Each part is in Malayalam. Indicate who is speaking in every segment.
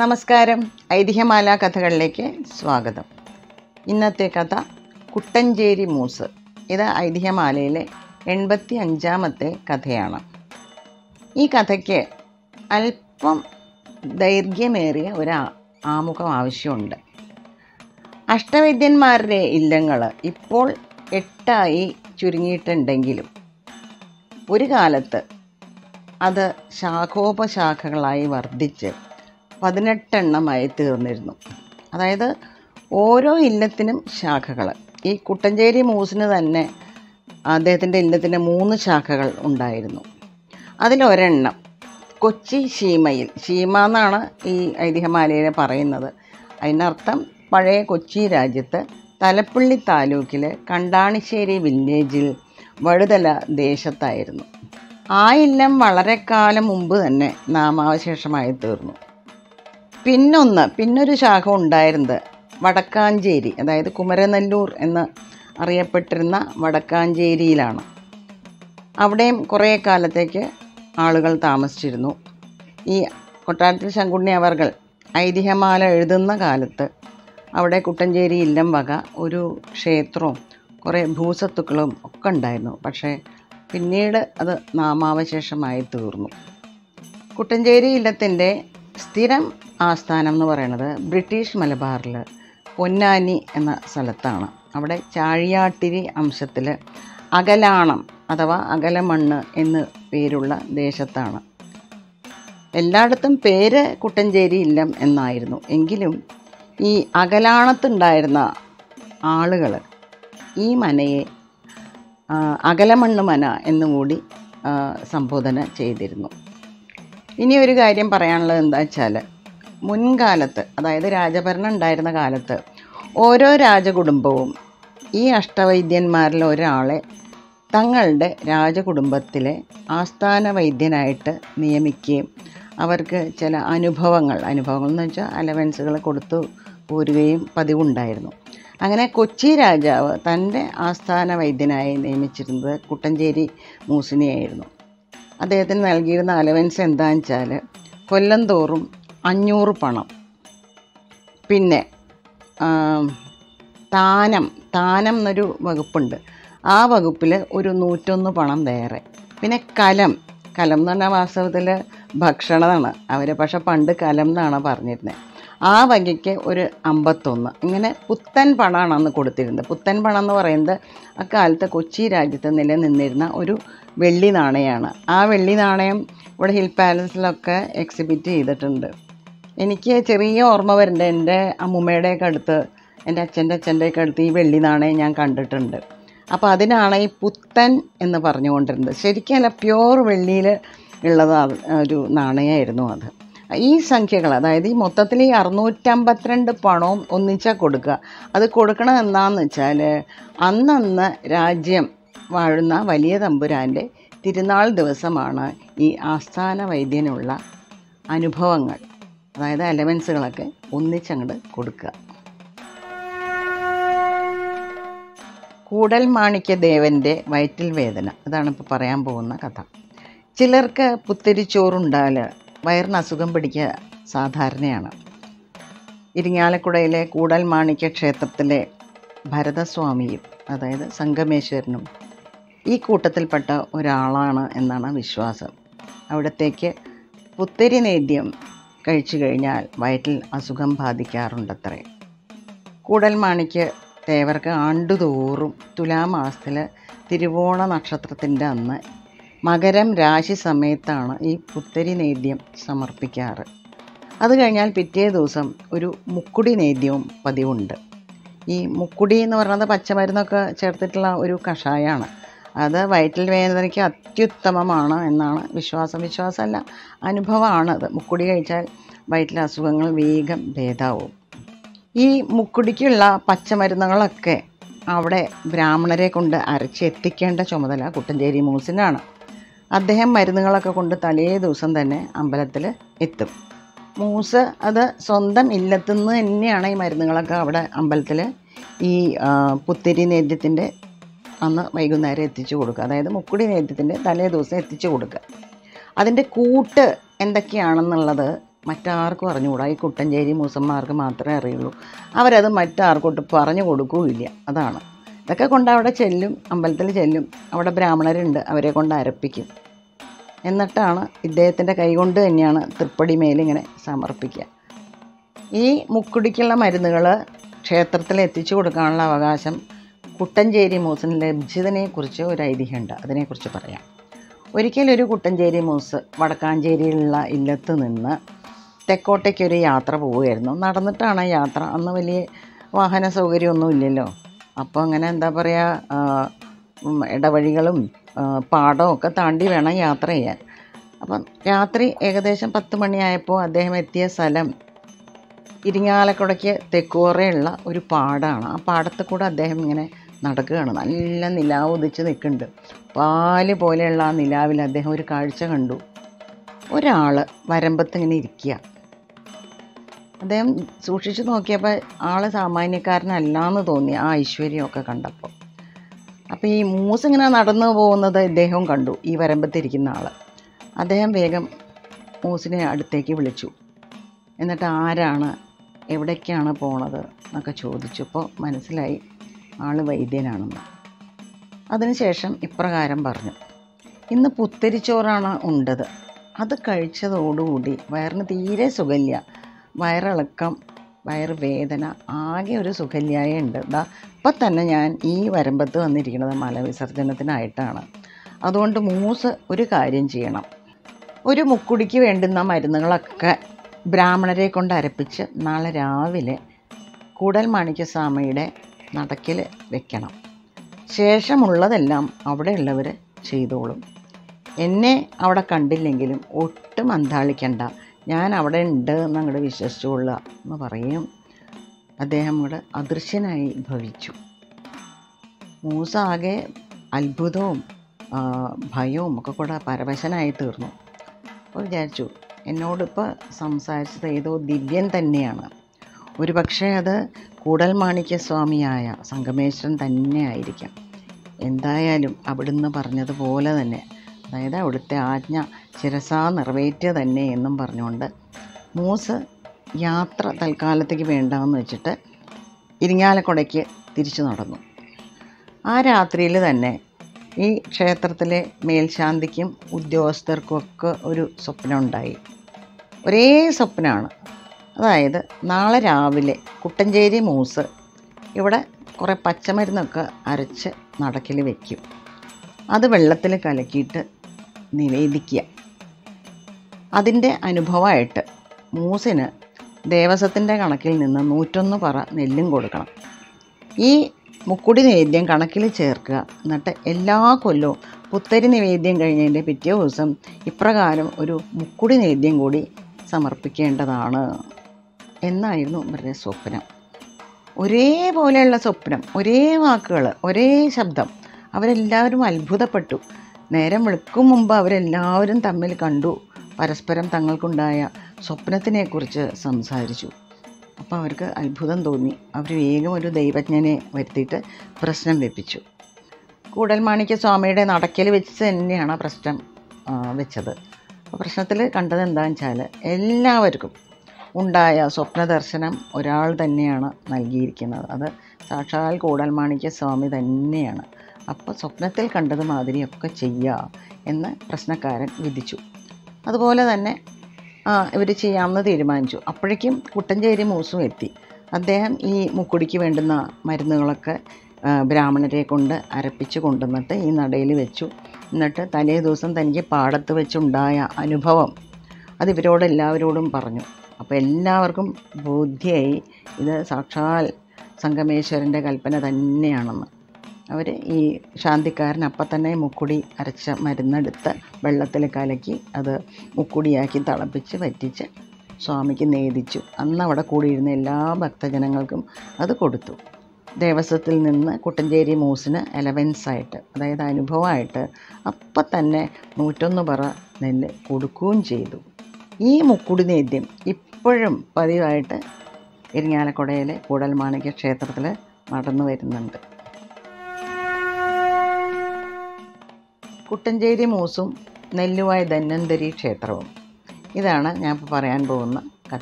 Speaker 1: നമസ്കാരം ഐതിഹ്യമാല കഥകളിലേക്ക് സ്വാഗതം ഇന്നത്തെ കഥ കുട്ടഞ്ചേരി മൂസ് ഇത് ഐതിഹ്യമാലയിലെ എൺപത്തി അഞ്ചാമത്തെ കഥയാണ് ഈ കഥയ്ക്ക് അല്പം ദൈർഘ്യമേറിയ ഒരു ആ- ആമുഖം ആവശ്യമുണ്ട് അഷ്ടവൈദ്യന്മാരുടെ ഇല്ലങ്ങൾ ഇപ്പോൾ എട്ടായി ചുരുങ്ങിയിട്ടുണ്ടെങ്കിലും ഒരു കാലത്ത് അത് ശാഖോപശാഖകളായി വർദ്ധിച്ച് പതിനെട്ടെണ്ണമായി തീർന്നിരുന്നു അതായത് ഓരോ ഇല്ലത്തിനും ശാഖകൾ ഈ കുട്ടഞ്ചേരി മൂസിന് തന്നെ അദ്ദേഹത്തിൻ്റെ ഇല്ലത്തിന് മൂന്ന് ശാഖകൾ ഉണ്ടായിരുന്നു അതിലൊരെണ്ണം കൊച്ചി ശീമയിൽ ശീമ എന്നാണ് ഈ ഐതിഹ്യമാലയിൽ പറയുന്നത് അതിനർത്ഥം പഴയ കൊച്ചി രാജ്യത്ത് തലപ്പള്ളി താലൂക്കിലെ കണ്ടാണിശ്ശേരി വില്ലേജിൽ വഴുതല ദേശത്തായിരുന്നു ആ ഇല്ലം വളരെ കാലം മുമ്പ് തന്നെ നാമാവശേഷമായി തീർന്നു പിന്നൊന്ന് പിന്നൊരു ശാഖ ഉണ്ടായിരുന്നത് വടക്കാഞ്ചേരി അതായത് കുമരനെല്ലൂർ എന്ന് അറിയപ്പെട്ടിരുന്ന വടക്കാഞ്ചേരിയിലാണ് അവിടെയും കുറേ കാലത്തേക്ക് ആളുകൾ താമസിച്ചിരുന്നു ഈ കൊട്ടാരത്തിൽ ശങ്കുണ്ണി അവർകൾ ഐതിഹ്യമാല എഴുതുന്ന കാലത്ത് അവിടെ കുട്ടഞ്ചേരി ഇല്ലം വക ഒരു ക്ഷേത്രവും കുറേ ഭൂസത്തുക്കളും ഒക്കെ ഉണ്ടായിരുന്നു പക്ഷേ പിന്നീട് അത് നാമാവശേഷമായി തീർന്നു കുട്ടഞ്ചേരി ഇല്ലത്തിൻ്റെ സ്ഥിരം ആസ്ഥാനം എന്ന് പറയുന്നത് ബ്രിട്ടീഷ് മലബാറിൽ പൊന്നാനി എന്ന സ്ഥലത്താണ് അവിടെ ചാഴിയാട്ടിരി അംശത്തിൽ അകലാണം അഥവാ അകലമണ്ണ് എന്ന് പേരുള്ള ദേശത്താണ് എല്ലായിടത്തും പേര് കുട്ടഞ്ചേരി ഇല്ലം എന്നായിരുന്നു എങ്കിലും ഈ അകലാണത്തുണ്ടായിരുന്ന ആളുകൾ ഈ മനയെ ആ, അകലമണ്ണ് മന എന്നുകൂടി ആ, സംബോധന ചെയ്തിരുന്നു ഇനി ഒരു കാര്യം പറയാനുള്ളത് എന്താ വെച്ചാൽ മുൻകാലത്ത് അതായത് രാജഭരണം ഉണ്ടായിരുന്ന കാലത്ത് ഓരോ രാജകുടുംബവും ഈ അഷ്ടവൈദ്യന്മാരിൽ ഒരാളെ തങ്ങളുടെ രാജകുടുംബത്തിലെ ആസ്ഥാന വൈദ്യനായിട്ട് നിയമിക്കുകയും അവർക്ക് ചില അനുഭവങ്ങൾ അനുഭവങ്ങൾ എന്ന് വെച്ചാൽ അലവൻസുകൾ കൊടുത്തു പോരുകയും പതിവുണ്ടായിരുന്നു അങ്ങനെ കൊച്ചി രാജാവ് തൻ്റെ ആസ്ഥാന വൈദ്യനായി നിയമിച്ചിരുന്നത് കുട്ടഞ്ചേരി മൂസിനെയായിരുന്നു അദ്ദേഹത്തിന് നൽകിയിരുന്ന അലവൻസ് എന്താണെന്ന് വെച്ചാൽ കൊല്ലം തോറും അഞ്ഞൂറ് പണം പിന്നെ ആം, താനം താനം എന്നൊരു വകുപ്പുണ്ട് ആ വകുപ്പിൽ ഒരു നൂറ്റൊന്ന് പണം വേറെ പിന്നെ കലം കലം എന്ന് പറഞ്ഞാൽ വാസ്തവത്തിൽ ഭക്ഷണമാണ് അവർ പക്ഷെ പണ്ട് കലം എന്നാണ് പറഞ്ഞിരുന്നത് ആ വകയ്ക്ക് ഒരു അമ്പത്തൊന്ന് ഇങ്ങനെ പുത്തൻ പണമാണ് അന്ന് കൊടുത്തിരുന്നത് പുത്തൻ പണം എന്ന് പറയുന്നത് അക്കാലത്ത് കൊച്ചി രാജ്യത്ത് നിലനിന്നിരുന്ന ഒരു വെള്ളി നാണയമാണ് ആ വെള്ളി നാണയം ഇവിടെ ഹിൽ പാലസിലൊക്കെ എക്സിബിറ്റ് ചെയ്തിട്ടുണ്ട് എനിക്ക് ചെറിയ ഓർമ്മ വരുന്നുണ്ട് എൻ്റെ അമ്മൂമ്മയുടെയൊക്കെ അടുത്ത് എൻ്റെ അച്ഛൻ്റെ അച്ഛൻ്റെയൊക്കെ അടുത്ത് ഈ വെള്ളി നാണയം ഞാൻ കണ്ടിട്ടുണ്ട് അപ്പോൾ അതിനാണ് ഈ പുത്തൻ എന്ന് പറഞ്ഞുകൊണ്ടിരുന്നത് ശരിക്കല്ല പ്യോർ വെള്ളിയിൽ ഉള്ളത് അത് ഒരു നാണയമായിരുന്നു അത് ഈ സംഖ്യകൾ അതായത് ഈ മൊത്തത്തിൽ ഈ അറുന്നൂറ്റമ്പത്തിരണ്ട് പണവും ഒന്നിച്ചാൽ കൊടുക്കുക അത് കൊടുക്കണം എന്താണെന്ന് വെച്ചാൽ അന്നന്ന് രാജ്യം വാഴുന്ന വലിയ തമ്പുരാൻ്റെ തിരുനാൾ ദിവസമാണ് ഈ ആസ്ഥാന വൈദ്യനുള്ള അനുഭവങ്ങൾ അതായത് അലവൻസുകളൊക്കെ ഒന്നിച്ചങ്ങോട്ട് കൊടുക്കുക കൂടൽ മാണിക്യ ദേവൻ്റെ വയറ്റിൽ വേദന അതാണ് ഇപ്പോൾ പറയാൻ പോകുന്ന കഥ ചിലർക്ക് പുത്തരിച്ചോറുണ്ടാൽ വയറിന് അസുഖം പിടിക്കുക സാധാരണയാണ് ഇരിങ്ങാലക്കുടയിലെ കൂടൽ മാണിക്യ ക്ഷേത്രത്തിലെ ഭരതസ്വാമിയും അതായത് സംഗമേശ്വരനും ഈ കൂട്ടത്തിൽപ്പെട്ട ഒരാളാണ് എന്നാണ് വിശ്വാസം അവിടത്തേക്ക് പുത്തരി നേദ്യം കഴിച്ചു കഴിഞ്ഞാൽ വയറ്റിൽ അസുഖം ബാധിക്കാറുണ്ടത്രേ കൂടൽ മാണിക്ക് തേവർക്ക് ആണ്ടുതോറും തുലാമാസത്തിൽ തിരുവോണ നക്ഷത്രത്തിൻ്റെ അന്ന് മകരം രാശി സമയത്താണ് ഈ പുത്തരി നേദ്യം സമർപ്പിക്കാറ് അത് കഴിഞ്ഞാൽ പിറ്റേ ദിവസം ഒരു മുക്കുടി നേദ്യവും പതിവുണ്ട് ഈ മുക്കുടി എന്ന് പറയുന്നത് പച്ചമരുന്നൊക്കെ ചേർത്തിട്ടുള്ള ഒരു കഷായമാണ് അത് വയറ്റിൽ വേദനയ്ക്ക് അത്യുത്തമമാണ് എന്നാണ് വിശ്വാസം വിശ്വാസമല്ല അനുഭവമാണ് അത് മുക്കുടി കഴിച്ചാൽ വയറ്റിലെ അസുഖങ്ങൾ വേഗം ഭേദാവും ഈ മുക്കുടിക്കുള്ള പച്ചമരുന്നുകളൊക്കെ അവിടെ ബ്രാഹ്മണരെ കൊണ്ട് അരച്ച് എത്തിക്കേണ്ട ചുമതല കുട്ടഞ്ചേരി മൂസിനാണ് അദ്ദേഹം മരുന്നുകളൊക്കെ കൊണ്ട് തലേ ദിവസം തന്നെ അമ്പലത്തിൽ എത്തും മൂസ് അത് സ്വന്തം ഇല്ലത്തുനിന്ന് തന്നെയാണ് ഈ മരുന്നുകളൊക്കെ അവിടെ അമ്പലത്തിൽ ഈ ആ, പുത്തിരി നേദ്യത്തിൻ്റെ അന്ന് വൈകുന്നേരം എത്തിച്ചു കൊടുക്കുക അതായത് മുക്കുടി നേദ്യത്തിൻ്റെ തലേ ദിവസം എത്തിച്ചു കൊടുക്കുക അതിൻ്റെ കൂട്ട് എന്തൊക്കെയാണെന്നുള്ളത് മറ്റാർക്കും അറിഞ്ഞുകൂടാ ഈ കുട്ടഞ്ചേരി മൂസന്മാർക്ക് മാത്രമേ അറിയുള്ളൂ അവരത് മറ്റാർക്കോട്ട് പറഞ്ഞു കൊടുക്കുകയില്ല അതാണ് ഇതൊക്കെ കൊണ്ട് അവിടെ ചെല്ലും അമ്പലത്തിൽ ചെല്ലും അവിടെ ബ്രാഹ്മണരുണ്ട് അവരെ കൊണ്ട് അരപ്പിക്കും എന്നിട്ടാണ് ഇദ്ദേഹത്തിൻ്റെ കൈകൊണ്ട് തന്നെയാണ് തൃപ്പടി മേലിങ്ങനെ സമർപ്പിക്കുക ഈ മുക്കുടിക്കുള്ള മരുന്നുകൾ ക്ഷേത്രത്തിൽ എത്തിച്ചു കൊടുക്കാനുള്ള അവകാശം കുട്ടഞ്ചേരി മൂസിന് ലഭിച്ചതിനെക്കുറിച്ച് ഒരു ഐതിഹ്യമുണ്ട് അതിനെക്കുറിച്ച് പറയാം ഒരിക്കലൊരു കുട്ടഞ്ചേരി മൂസ് വടക്കാഞ്ചേരിയിലുള്ള ഇല്ലത്ത് നിന്ന് തെക്കോട്ടേക്കൊരു യാത്ര പോവുമായിരുന്നു നടന്നിട്ടാണ് ആ യാത്ര അന്ന് വലിയ വാഹന സൗകര്യമൊന്നും ഇല്ലല്ലോ അപ്പോൾ അങ്ങനെ എന്താ പറയുക ഉം, ഇടവഴികളും ആ, പാടവും ഒക്കെ താണ്ടി വേണം യാത്ര ചെയ്യാൻ അപ്പം രാത്രി ഏകദേശം പത്ത് മണിയായപ്പോൾ അദ്ദേഹം എത്തിയ സ്ഥലം ഇരിങ്ങാലക്കുടയ്ക്ക് തെക്കോറയുള്ള ഒരു പാടാണ് ആ പാടത്ത് കൂടെ അദ്ദേഹം ഇങ്ങനെ നടക്കുകയാണ് നല്ല നിലാവ് ഉദിച്ച് നിൽക്കുന്നുണ്ട് പാല് പോലെയുള്ള ആ നിലാവിൽ അദ്ദേഹം ഒരു കാഴ്ച കണ്ടു ഒരാൾ വരമ്പത്ത് ഇങ്ങനെ ഇരിക്കുക അദ്ദേഹം സൂക്ഷിച്ചു നോക്കിയപ്പോൾ ആൾ സാമാന്യക്കാരനല്ലാന്ന് തോന്നി ആ ഐശ്വര്യമൊക്കെ കണ്ടപ്പോൾ അപ്പോൾ ഈ മൂസ് ഇങ്ങനെ നടന്നു പോകുന്നത് ഇദ്ദേഹവും കണ്ടു ഈ വരമ്പത്തിരിക്കുന്ന ആൾ അദ്ദേഹം വേഗം മൂസിനെ അടുത്തേക്ക് വിളിച്ചു എന്നിട്ട് ആരാണ് എവിടേക്കാണ് പോണത് എന്നൊക്കെ ചോദിച്ചപ്പോൾ മനസ്സിലായി ആൾ വൈദ്യനാണെന്ന് അതിനുശേഷം ഇപ്രകാരം പറഞ്ഞു ഇന്ന് പുത്തരിച്ചോറാണ് ഉണ്ടത് അത് കഴിച്ചതോടുകൂടി വയറിന് തീരെ സുഖമില്ല വയറിളക്കം വയറുവേദന ആകെ ഒരു സുഖല്യായ ഉണ്ട് ദാ ഇപ്പം തന്നെ ഞാൻ ഈ വരമ്പത്ത് വന്നിരിക്കുന്നത് മലവിസർജനത്തിനായിട്ടാണ് അതുകൊണ്ട് മൂസ് ഒരു കാര്യം ചെയ്യണം ഒരു മുക്കുടിക്ക് വേണ്ടുന്ന മരുന്നുകളൊക്കെ ബ്രാഹ്മണരെ കൊണ്ട് അരപ്പിച്ച് നാളെ രാവിലെ കൂടൽ മാണിക്യസ്വാമിയുടെ നടക്കിൽ വെക്കണം ശേഷമുള്ളതെല്ലാം അവിടെയുള്ളവർ ചെയ്തോളും എന്നെ അവിടെ കണ്ടില്ലെങ്കിലും ഒട്ടും അന്താളിക്കണ്ട ഞാൻ അവിടെ ഉണ്ട് എന്ന് അങ്ങോട്ട് വിശ്വസിച്ചുകൊള്ളുക എന്ന് പറയും അദ്ദേഹം ഇവിടെ അദൃശ്യനായി ഭവിച്ചു മൂസ ആകെ അത്ഭുതവും ആ, ഭയവും ഒക്കെ കൂടെ പരവശനായി തീർന്നു അപ്പോൾ വിചാരിച്ചു എന്നോടിപ്പോൾ സംസാരിച്ചത് ഏതോ ദിവ്യൻ തന്നെയാണ് ഒരു പക്ഷേ അത് കൂടൽമാണിക്യസ്വാമിയായ സംഗമേശ്വരൻ തന്നെ ആയിരിക്കാം എന്തായാലും അവിടുന്ന് പറഞ്ഞതുപോലെ തന്നെ അതായത് അവിടുത്തെ ആജ്ഞ ശിരസാ നിറവേറ്റുക തന്നെ എന്നും പറഞ്ഞുകൊണ്ട് മൂസ് യാത്ര തൽക്കാലത്തേക്ക് വേണ്ടാന്ന് വെച്ചിട്ട് ഇരിങ്ങാലക്കുടയ്ക്ക് തിരിച്ചു നടന്നു ആ രാത്രിയിൽ തന്നെ ഈ ക്ഷേത്രത്തിലെ മേൽശാന്തിക്കും ഉദ്യോഗസ്ഥർക്കും ഒക്കെ ഒരു സ്വപ്നമുണ്ടായി ഒരേ സ്വപ്നമാണ് അതായത് നാളെ രാവിലെ കുട്ടഞ്ചേരി മൂസ് ഇവിടെ കുറേ പച്ചമരുന്നൊക്കെ അരച്ച് നടക്കിൽ വയ്ക്കും അത് വെള്ളത്തിൽ കലക്കിയിട്ട് നിവേദിക്കുക അതിൻ്റെ അനുഭവമായിട്ട് മൂസിന് ദേവസ്വത്തിൻ്റെ കണക്കിൽ നിന്ന് നൂറ്റൊന്ന് പറ നെല്ലും കൊടുക്കണം ഈ മുക്കുടി നിവേദ്യം കണക്കിൽ ചേർക്കുക എന്നിട്ട് എല്ലാ കൊല്ലവും പുത്തരി നിവേദ്യം കഴിഞ്ഞതിൻ്റെ പിറ്റേ ദിവസം ഇപ്രകാരം ഒരു മുക്കുടി നിവേദ്യം കൂടി സമർപ്പിക്കേണ്ടതാണ് എന്നായിരുന്നു ഇവരുടെ സ്വപ്നം ഒരേപോലെയുള്ള സ്വപ്നം ഒരേ വാക്കുകൾ ഒരേ ശബ്ദം അവരെല്ലാവരും അത്ഭുതപ്പെട്ടു നേരം വെളുക്കും മുമ്പ് അവരെല്ലാവരും തമ്മിൽ കണ്ടു പരസ്പരം തങ്ങൾക്കുണ്ടായ സ്വപ്നത്തിനെക്കുറിച്ച് സംസാരിച്ചു അപ്പോൾ അവർക്ക് അത്ഭുതം തോന്നി അവർ വേഗം ഒരു ദൈവജ്ഞനെ വരുത്തിയിട്ട് പ്രശ്നം വെപ്പിച്ചു കൂടൽമാണിക്യ സ്വാമിയുടെ നടക്കൽ വെച്ച് തന്നെയാണ് ആ പ്രശ്നം ആ, വെച്ചത് അപ്പോൾ പ്രശ്നത്തിൽ കണ്ടത് എന്താണെന്ന് വെച്ചാൽ എല്ലാവർക്കും ഉണ്ടായ സ്വപ്ന ദർശനം ഒരാൾ തന്നെയാണ് നൽകിയിരിക്കുന്നത് അത് സാക്ഷാൽ കൂടൽമാണിക്യ സ്വാമി തന്നെയാണ് അപ്പോൾ സ്വപ്നത്തിൽ കണ്ടത് മാതിരിയൊക്കെ ചെയ്യുക എന്ന് പ്രശ്നക്കാരൻ വിധിച്ചു അതുപോലെ തന്നെ ഇവർ ചെയ്യാമെന്ന് തീരുമാനിച്ചു അപ്പോഴേക്കും കുട്ടഞ്ചേരി മൂസും എത്തി അദ്ദേഹം ഈ മുക്കുടിക്ക് വേണ്ടുന്ന മരുന്നുകളൊക്കെ ആ, ബ്രാഹ്മണരെ കൊണ്ട് അരപ്പിച്ച് കൊണ്ടുവന്നിട്ട് ഈ നടയിൽ വെച്ചു എന്നിട്ട് തലേ ദിവസം തനിക്ക് പാടത്ത് വെച്ചുണ്ടായ അനുഭവം അത് ഇവരോട് എല്ലാവരോടും പറഞ്ഞു അപ്പോൾ എല്ലാവർക്കും ബോധ്യമായി ഇത് സാക്ഷാൽ സംഗമേശ്വരൻ്റെ കൽപ്പന തന്നെയാണെന്ന് അവർ ഈ ശാന്തിക്കാരൻ അപ്പം തന്നെ മുക്കുടി അരച്ച മരുന്നെടുത്ത് വെള്ളത്തിൽ കലക്കി അത് മുക്കുടിയാക്കി തിളപ്പിച്ച് വറ്റിച്ച് സ്വാമിക്ക് നേദിച്ചു അന്ന് അവിടെ കൂടിയിരുന്ന എല്ലാ ഭക്തജനങ്ങൾക്കും അത് കൊടുത്തു ദേവസ്വത്തിൽ നിന്ന് കുട്ടഞ്ചേരി മൂസിന് എലവൻസ് ആയിട്ട് അതായത് അനുഭവമായിട്ട് അപ്പം തന്നെ നൂറ്റൊന്ന് പറ നെല്ല് കൊടുക്കുകയും ചെയ്തു ഈ മുക്കുടി നേദ്യം ഇപ്പോഴും പതിവായിട്ട് ഇരിങ്ങാലക്കുടയിലെ കൂടൽമാണിക്യ ക്ഷേത്രത്തിൽ നടന്നു വരുന്നുണ്ട് കുട്ടഞ്ചേരി മൂസും നെല്ലുവായ ധന്വന്തരി ക്ഷേത്രവും ഇതാണ് ഞാൻ ഇപ്പോൾ പറയാൻ പോകുന്ന കഥ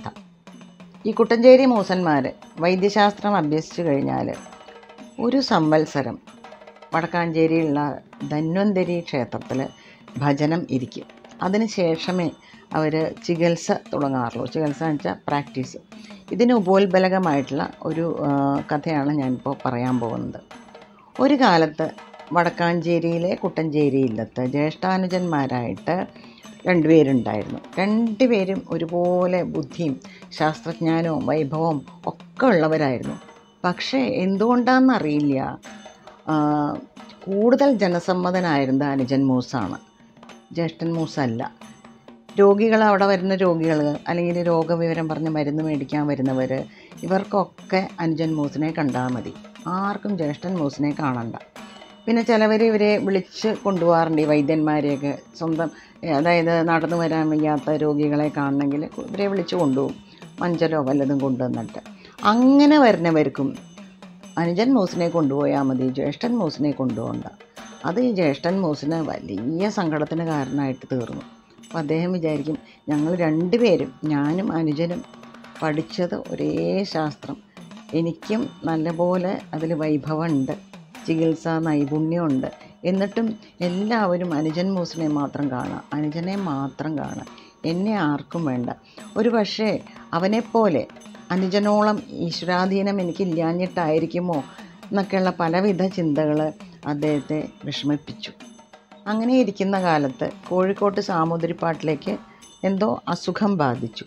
Speaker 1: ഈ കുട്ടഞ്ചേരി മൂസന്മാർ വൈദ്യശാസ്ത്രം അഭ്യസിച്ചു കഴിഞ്ഞാൽ ഒരു സംവത്സരം വടക്കാഞ്ചേരിയിലുള്ള ധന്വന്തരി ക്ഷേത്രത്തിൽ ഭജനം ഇരിക്കും അതിന് ശേഷമേ അവർ ചികിത്സ തുടങ്ങാറുള്ളൂ ചികിത്സ എന്ന് വെച്ചാൽ പ്രാക്ടീസ് ഇതിന് ഉപോത്ബലകമായിട്ടുള്ള ഒരു ആ, കഥയാണ് ഞാനിപ്പോൾ പറയാൻ പോകുന്നത് ഒരു കാലത്ത് വടക്കാഞ്ചേരിയിലെ കുട്ടഞ്ചേരി ഇല്ലത്ത് ജ്യേഷ്ഠാനുജന്മാരായിട്ട് രണ്ടുപേരുണ്ടായിരുന്നു രണ്ടുപേരും ഒരുപോലെ ബുദ്ധിയും ശാസ്ത്രജ്ഞാനവും വൈഭവവും ഒക്കെ ഉള്ളവരായിരുന്നു പക്ഷേ എന്തുകൊണ്ടാണെന്നറിയില്ല ആ, കൂടുതൽ ജനസമ്മതനായിരുന്നത് അനുജൻ മൂസാണ് ജ്യേഷ്ഠൻ മൂസല്ല രോഗികൾ അവിടെ വരുന്ന രോഗികൾ അല്ലെങ്കിൽ രോഗവിവരം പറഞ്ഞ് മരുന്ന് മേടിക്കാൻ വരുന്നവർ ഇവർക്കൊക്കെ അനുജൻ മൂസിനെ കണ്ടാൽ മതി ആർക്കും ജ്യേഷ്ഠൻ മൂസിനെ കാണണ്ട പിന്നെ ചിലവർ ഇവരെ വിളിച്ച് കൊണ്ടുപോകാറുണ്ട് ഈ വൈദ്യന്മാരെയൊക്കെ സ്വന്തം ഏ, അതായത് നടന്നു വരാൻ വയ്യാത്ത രോഗികളെ കാണണമെങ്കിൽ ഇവരെ വിളിച്ച് കൊണ്ടുപോകും മഞ്ചലോ വല്ലതും കൊണ്ടുവന്നിട്ട് അങ്ങനെ വരുന്നവർക്കും അനുജൻ മൂസിനെ കൊണ്ടുപോയാൽ മതി ജ്യേഷ്ഠൻ മൂസിനെ കൊണ്ടുപോകണ്ട അത് ഈ ജ്യേഷ്ഠൻ മൂസിന് വലിയ സങ്കടത്തിന് കാരണമായിട്ട് തീർന്നു അപ്പോൾ അദ്ദേഹം വിചാരിക്കും ഞങ്ങൾ രണ്ടുപേരും ഞാനും അനുജനും പഠിച്ചത് ഒരേ ശാസ്ത്രം എനിക്കും നല്ലപോലെ അതിൽ വൈഭവമുണ്ട് ചികിത്സാ നൈപുണ്യമുണ്ട് എന്നിട്ടും എല്ലാവരും അനുജൻ മൂസിനെ മാത്രം കാണാം അനുജനെ മാത്രം കാണാം എന്നെ ആർക്കും വേണ്ട ഒരു പക്ഷേ അവനെപ്പോലെ അനുജനോളം ഈശ്വരാധീനം എനിക്കില്ലാഞ്ഞിട്ടായിരിക്കുമോ എന്നൊക്കെയുള്ള പലവിധ ചിന്തകൾ അദ്ദേഹത്തെ വിഷമിപ്പിച്ചു അങ്ങനെ ഇരിക്കുന്ന കാലത്ത് കോഴിക്കോട്ട് സാമൂതിരിപ്പാട്ടിലേക്ക് എന്തോ അസുഖം ബാധിച്ചു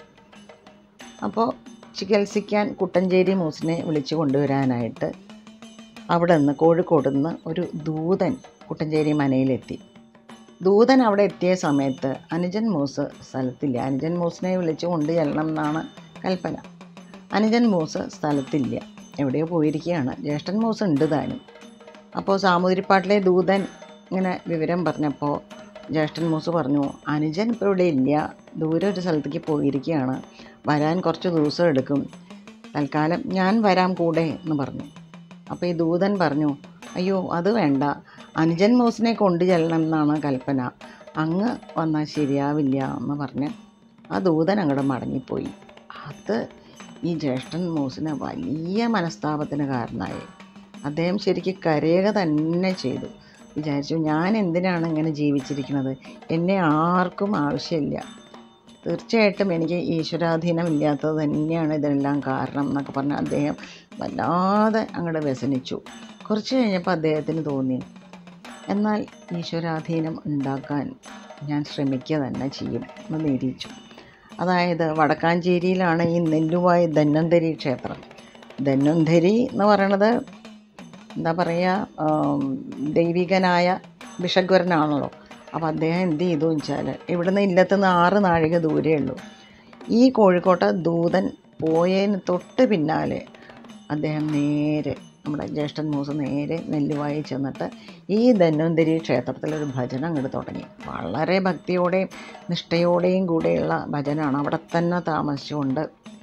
Speaker 1: അപ്പോൾ ചികിത്സിക്കാൻ കുട്ടഞ്ചേരി മൂസിനെ വിളിച്ചു കൊണ്ടുവരാനായിട്ട് അവിടെ നിന്ന് കോഴിക്കോട് നിന്ന് ഒരു ദൂതൻ കുട്ടഞ്ചേരി മനയിലെത്തി ദൂതൻ അവിടെ എത്തിയ സമയത്ത് അനുജൻ മൂസ് സ്ഥലത്തില്ല അനുജൻ മൂസിനെ വിളിച്ചു കൊണ്ട് ചെല്ലണം എന്നാണ് കൽപ്പന അനുജൻ മൂസ് സ്ഥലത്തില്ല എവിടെയോ പോയിരിക്കുകയാണ് ജ്യേഷ്ഠൻ മൂസ് ഉണ്ട് താനും അപ്പോൾ സാമൂതിരിപ്പാട്ടിലെ ദൂതൻ ഇങ്ങനെ വിവരം പറഞ്ഞപ്പോൾ ജ്യേഷ്ഠൻ മൂസ് പറഞ്ഞു അനുജൻ ഇപ്പോൾ ഇവിടെ ഇല്ല ദൂരെ ഒരു സ്ഥലത്തേക്ക് പോയിരിക്കുകയാണ് വരാൻ കുറച്ച് ദിവസം എടുക്കും തൽക്കാലം ഞാൻ വരാം കൂടെ എന്ന് പറഞ്ഞു അപ്പോൾ ഈ ദൂതൻ പറഞ്ഞു അയ്യോ അത് വേണ്ട അനുജൻ മൂസിനെ കൊണ്ടു ചെല്ലണം എന്നാണ് കൽപ്പന അങ്ങ് വന്നാൽ ശരിയാവില്ല എന്ന് പറഞ്ഞ് ആ ദൂതൻ അങ്ങോട്ട് മടങ്ങിപ്പോയി അത് ഈ ജ്യേഷ്ഠൻ മൂസിന് വലിയ മനസ്താപത്തിന് കാരണമായി അദ്ദേഹം ശരിക്കും കരയുക തന്നെ ചെയ്തു വിചാരിച്ചു ഞാൻ എന്തിനാണ് ഇങ്ങനെ ജീവിച്ചിരിക്കുന്നത് എന്നെ ആർക്കും ആവശ്യമില്ല തീർച്ചയായിട്ടും എനിക്ക് ഈശ്വരാധീനം ഇല്ലാത്തത് തന്നെയാണ് ഇതിനെല്ലാം കാരണം എന്നൊക്കെ പറഞ്ഞ് അദ്ദേഹം വല്ലാതെ അങ്ങോട്ട് വ്യസനിച്ചു കുറച്ച് കഴിഞ്ഞപ്പോൾ അദ്ദേഹത്തിന് തോന്നി എന്നാൽ ഈശ്വരാധീനം ഉണ്ടാക്കാൻ ഞാൻ ശ്രമിക്കുക തന്നെ ചെയ്യും എന്ന് നിരീച്ചു അതായത് വടക്കാഞ്ചേരിയിലാണ് ഈ നെല്ലുവായി ധന്വന്തരി ക്ഷേത്രം ധന്വന്തരി എന്ന് പറയണത് എന്താ പറയുക ആം, ദൈവികനായ ഭിഷഗ്വരനാണല്ലോ അപ്പോൾ അദ്ദേഹം എന്ത് ചെയ്തു വെച്ചാൽ ഇവിടുന്ന് ഇല്ലത്തുനിന്ന് ആറ് നാഴിക ദൂരേ ഉള്ളൂ ഈ കോഴിക്കോട്ടെ ദൂതൻ പോയതിന് തൊട്ട് പിന്നാലെ അദ്ദേഹം നേരെ നമ്മുടെ ജ്യേഷ്ഠൻ മൂസ് നേരെ നെല്ലുവായി ചെന്നിട്ട് ഈ ധന്വന്തരി ക്ഷേത്രത്തിൽ ഒരു ഭജന അങ്ങോട്ട് തുടങ്ങി വളരെ ഭക്തിയോടെയും നിഷ്ഠയോടെയും കൂടെയുള്ള ഭജനാണ് അവിടെ തന്നെ താമസിച്ചുകൊണ്ട്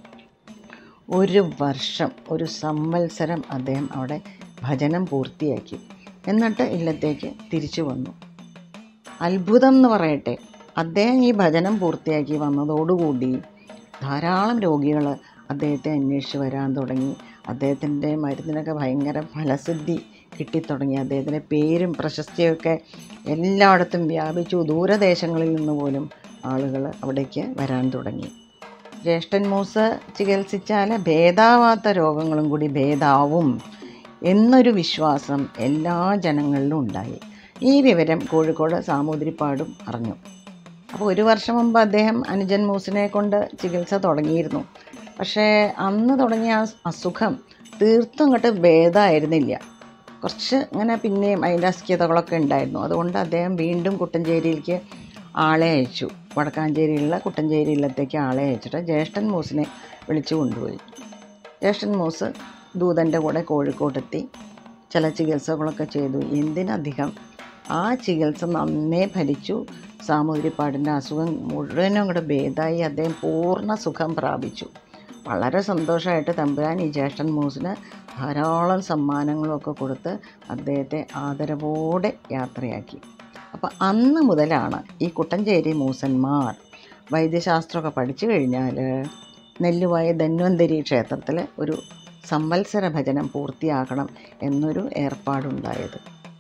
Speaker 1: ഒരു വർഷം ഒരു സംവത്സരം അദ്ദേഹം അവിടെ ഭജനം പൂർത്തിയാക്കി എന്നിട്ട് ഇല്ലത്തേക്ക് തിരിച്ചു വന്നു അത്ഭുതം എന്ന് പറയട്ടെ അദ്ദേഹം ഈ ഭജനം പൂർത്തിയാക്കി വന്നതോടുകൂടി ധാരാളം രോഗികൾ അദ്ദേഹത്തെ അന്വേഷിച്ച് വരാൻ തുടങ്ങി അദ്ദേഹത്തിൻ്റെ മരുന്നിനൊക്കെ ഭയങ്കര ഫലസിദ്ധി കിട്ടിത്തുടങ്ങി അദ്ദേഹത്തിൻ്റെ പേരും പ്രശസ്തിയൊക്കെ എല്ലായിടത്തും വ്യാപിച്ചു ദൂരദേശങ്ങളിൽ നിന്ന് പോലും ആളുകൾ അവിടേക്ക് വരാൻ തുടങ്ങി ജ്യേഷ്ഠൻ മൂസ് ചികിത്സിച്ചാൽ ഭേദാവാത്ത രോഗങ്ങളും കൂടി ഭേദാവും എന്നൊരു വിശ്വാസം എല്ലാ ജനങ്ങളിലും ഉണ്ടായി ഈ വിവരം കോഴിക്കോട് സാമൂതിരിപ്പാടും അറിഞ്ഞു അപ്പോൾ ഒരു വർഷം മുമ്പ് അദ്ദേഹം അനുജൻ മൂസിനെ കൊണ്ട് ചികിത്സ തുടങ്ങിയിരുന്നു പക്ഷേ അന്ന് തുടങ്ങിയ ആ അസുഖം തീർത്തും അങ്ങോട്ട് ഭേദമായിരുന്നില്ല കുറച്ച് ഇങ്ങനെ പിന്നെയും അതിൻ്റെ അസ്ഖ്യതകളൊക്കെ ഉണ്ടായിരുന്നു അതുകൊണ്ട് അദ്ദേഹം വീണ്ടും കുട്ടഞ്ചേരിയിലേക്ക് ആളെ അയച്ചു വടക്കാഞ്ചേരിയിലുള്ള കുട്ടഞ്ചേരി ഇല്ലത്തേക്ക് ആളെ അയച്ചിട്ട് ജ്യേഷ്ഠൻ മൂസിനെ വിളിച്ചു കൊണ്ടുപോയി ജ്യേഷ്ഠൻ മൂസ് ദൂതൻ്റെ കൂടെ കോഴിക്കോട്ടെത്തി ചില ചികിത്സകളൊക്കെ ചെയ്തു എന്തിനധികം ആ ചികിത്സ നന്നേ ഭരിച്ചു സാമൂതിരിപ്പാടിൻ്റെ അസുഖം മുഴുവനും അങ്ങോട്ട് ഭേദമായി അദ്ദേഹം പൂർണ്ണ സുഖം പ്രാപിച്ചു വളരെ സന്തോഷമായിട്ട് തമ്പുരാൻ ഈ ജ്യേഷ്ഠൻ മൂസിന് ധാരാളം സമ്മാനങ്ങളൊക്കെ കൊടുത്ത് അദ്ദേഹത്തെ ആദരവോടെ യാത്രയാക്കി അപ്പോൾ അന്ന് മുതലാണ് ഈ കുട്ടഞ്ചേരി മൂസന്മാർ വൈദ്യശാസ്ത്രമൊക്കെ പഠിച്ചു കഴിഞ്ഞാൽ നെല്ലുവായ ധന്വന്തരി ക്ഷേത്രത്തിൽ ഒരു സംവത്സര ഭജനം പൂർത്തിയാക്കണം എന്നൊരു ഏർപ്പാടുണ്ടായത്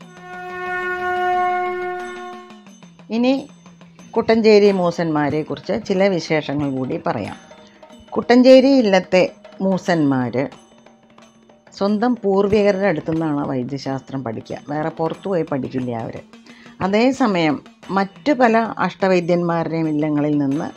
Speaker 1: ഇനി കുട്ടഞ്ചേരി മൂസന്മാരെ കുറിച്ച് ചില വിശേഷങ്ങൾ കൂടി പറയാം കുട്ടഞ്ചേരി ഇല്ലത്തെ മൂസന്മാർ സ്വന്തം പൂർവികരുടെ അടുത്തു നിന്നാണ് വൈദ്യശാസ്ത്രം പഠിക്കുക വേറെ പുറത്തു പോയി പഠിക്കില്ല അവർ അതേസമയം മറ്റു പല അഷ്ടവൈദ്യന്മാരുടെയും ഇല്ലങ്ങളിൽ നിന്ന്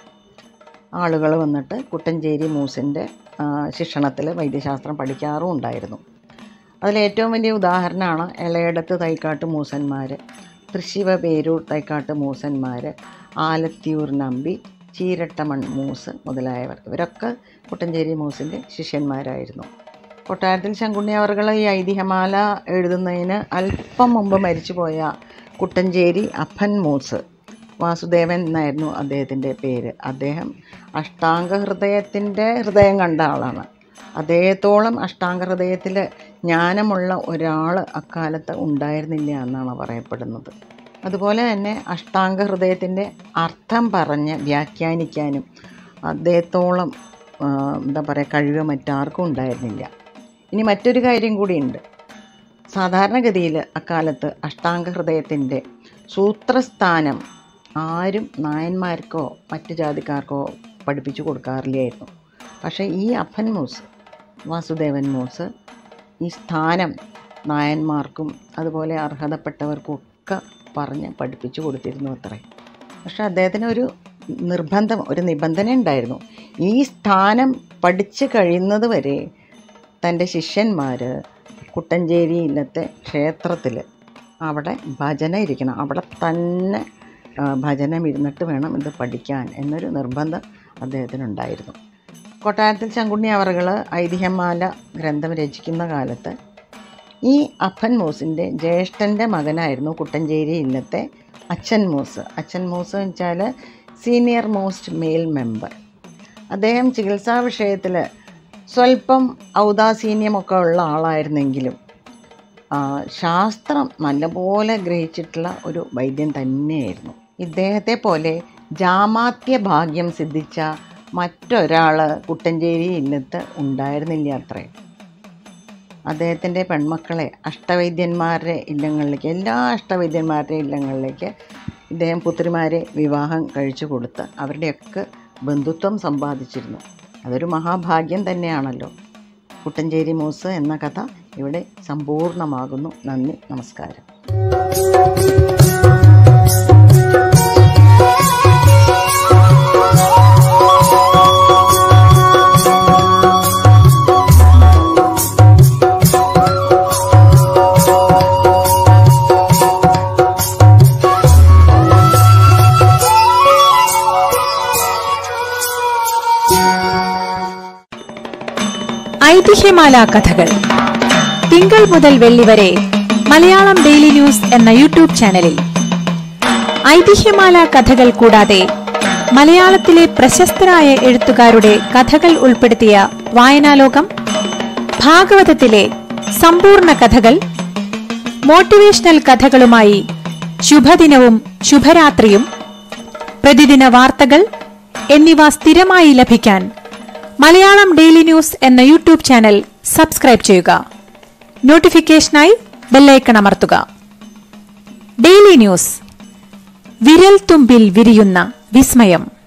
Speaker 1: ആളുകൾ വന്നിട്ട് കുട്ടഞ്ചേരി മൂസിൻ്റെ ശിക്ഷണത്തിൽ വൈദ്യശാസ്ത്രം പഠിക്കാറും ഉണ്ടായിരുന്നു അതിലേറ്റവും വലിയ ഉദാഹരണമാണ് ഇളയടത്ത് തൈക്കാട്ട് മൂസന്മാർ തൃശിവ പേരൂർ തൈക്കാട്ട് മൂസന്മാർ ആലത്തിയൂർ നമ്പി ചീരട്ടമൺ മൂസ് മുതലായവർ ഇവരൊക്കെ കുട്ടഞ്ചേരി മൂസിൻ്റെ ശിഷ്യന്മാരായിരുന്നു കൊട്ടാരത്തിൽ ശങ്കുണ്ണി അവർകൾ ഈ ഐതിഹ്യമാല എഴുതുന്നതിന് അല്പം മുമ്പ് മരിച്ചുപോയ കുട്ടഞ്ചേരി അപ്പൻ മൂസ് വാസുദേവൻ എന്നായിരുന്നു അദ്ദേഹത്തിൻ്റെ പേര് അദ്ദേഹം അഷ്ടാംഗ ഹൃദയത്തിൻ്റെ ഹൃദയം കണ്ട ആളാണ് അദ്ദേഹത്തോളം അഷ്ടാംഗ ഹൃദയത്തിൽ ജ്ഞാനമുള്ള ഒരാൾ അക്കാലത്ത് ഉണ്ടായിരുന്നില്ല എന്നാണ് പറയപ്പെടുന്നത് അതുപോലെ തന്നെ അഷ്ടാംഗ ഹൃദയത്തിൻ്റെ അർത്ഥം പറഞ്ഞ് വ്യാഖ്യാനിക്കാനും അദ്ദേഹത്തോളം ആ, എന്താ പറയുക കഴിവ് മറ്റാർക്കും ഉണ്ടായിരുന്നില്ല ഇനി മറ്റൊരു കാര്യം കൂടിയുണ്ട് സാധാരണഗതിയിൽ അക്കാലത്ത് അഷ്ടാംഗ ഹൃദയത്തിൻ്റെ സൂത്രസ്ഥാനം ആരും നായന്മാർക്കോ മറ്റു ജാതിക്കാർക്കോ പഠിപ്പിച്ചു കൊടുക്കാറില്ലായിരുന്നു പക്ഷേ ഈ അപ്പൻ മൂസ് വാസുദേവൻ മൂസ് ഈ സ്ഥാനം നായന്മാർക്കും അതുപോലെ അർഹതപ്പെട്ടവർക്കൊക്കെ പറഞ്ഞ് പഠിപ്പിച്ചു കൊടുത്തിരുന്നു അത്രേ പക്ഷെ അദ്ദേഹത്തിന് ഒരു നിർബന്ധം ഒരു നിബന്ധന ഉണ്ടായിരുന്നു ഈ സ്ഥാനം പഠിച്ചു കഴിയുന്നത് വരെ തൻ്റെ ശിഷ്യന്മാർ കുട്ടഞ്ചേരി ഇല്ലത്തെ ക്ഷേത്രത്തിൽ അവിടെ ഭജന ഇരിക്കണം അവിടെ തന്നെ ആ, ഭജനം ഇരുന്നിട്ട് വേണം ഇത് പഠിക്കാൻ എന്നൊരു നിർബന്ധം അദ്ദേഹത്തിനുണ്ടായിരുന്നു കൊട്ടാരത്തിൽ ശങ്കുണ്ണി അവറുകൾ ഐതിഹ്യമാല ഗ്രന്ഥം രചിക്കുന്ന കാലത്ത് ഈ അപ്പൻ മൂസിൻ്റെ ജ്യേഷ്ഠൻ്റെ മകനായിരുന്നു കുട്ടഞ്ചേരി ഇല്ലത്തെ അച്ഛൻ മൂസ് അച്ഛൻ മൂസ് എന്ന് വെച്ചാൽ സീനിയർ മോസ്റ്റ് മെയിൽ മെമ്പർ അദ്ദേഹം ചികിത്സാ വിഷയത്തിൽ സ്വല്പം ഔദാസീന്യമൊക്കെ ഉള്ള ആളായിരുന്നെങ്കിലും ആ, ശാസ്ത്രം നല്ലപോലെ ഗ്രഹിച്ചിട്ടുള്ള ഒരു വൈദ്യൻ തന്നെയായിരുന്നു ഇദ്ദേഹത്തെ പോലെ ജാമാത്യ ഭാഗ്യം സിദ്ധിച്ച മറ്റൊരാൾ കുട്ടഞ്ചേരി ഇല്ലത്ത് ഉണ്ടായിരുന്നില്ല അത്രേ അദ്ദേഹത്തിൻ്റെ പെൺമക്കളെ അഷ്ടവൈദ്യന്മാരുടെ ഇല്ലങ്ങളിലേക്ക് എല്ലാ അഷ്ടവൈദ്യന്മാരുടെ ഇല്ലങ്ങളിലേക്ക് ഇദ്ദേഹം പുത്രിമാരെ വിവാഹം കഴിച്ചു കൊടുത്ത് അവരുടെയൊക്കെ ബന്ധുത്വം സമ്പാദിച്ചിരുന്നു അതൊരു മഹാഭാഗ്യം തന്നെയാണല്ലോ കുട്ടഞ്ചേരി മൂസ് എന്ന കഥ ഇവിടെ സമ്പൂർണ്ണമാകുന്നു നന്ദി നമസ്കാരം
Speaker 2: ഐതിഹ്യമാല കഥകൾ തിങ്കൾ മുതൽ വെള്ളി വരെ മലയാളം ഡെയിലി ന്യൂസ് എന്ന യൂട്യൂബ് ചാനലിൽ ഐതിഹ്യമാല കഥകൾ കൂടാതെ മലയാളത്തിലെ പ്രശസ്തരായ എഴുത്തുകാരുടെ കഥകൾ ഉൾപ്പെടുത്തിയ വായനാലോകം ഭാഗവതത്തിലെ സമ്പൂർണ്ണ കഥകൾ മോട്ടിവേഷണൽ കഥകളുമായി ശുഭദിനവും ശുഭരാത്രിയും പ്രതിദിന വാർത്തകൾ എന്നിവ സ്ഥിരമായി ലഭിക്കാൻ മലയാളം ഡെയിലി ന്യൂസ് എന്ന യൂട്യൂബ് ചാനൽ സബ്സ്ക്രൈബ് ചെയ്യുക നോട്ടിഫിക്കേഷനായി ബെല്ലൈക്കൺ അമർത്തുക ഡെയിലി ന്യൂസ് വിരൽ തുമ്പിൽ വിരിയുന്ന വിസ്മയം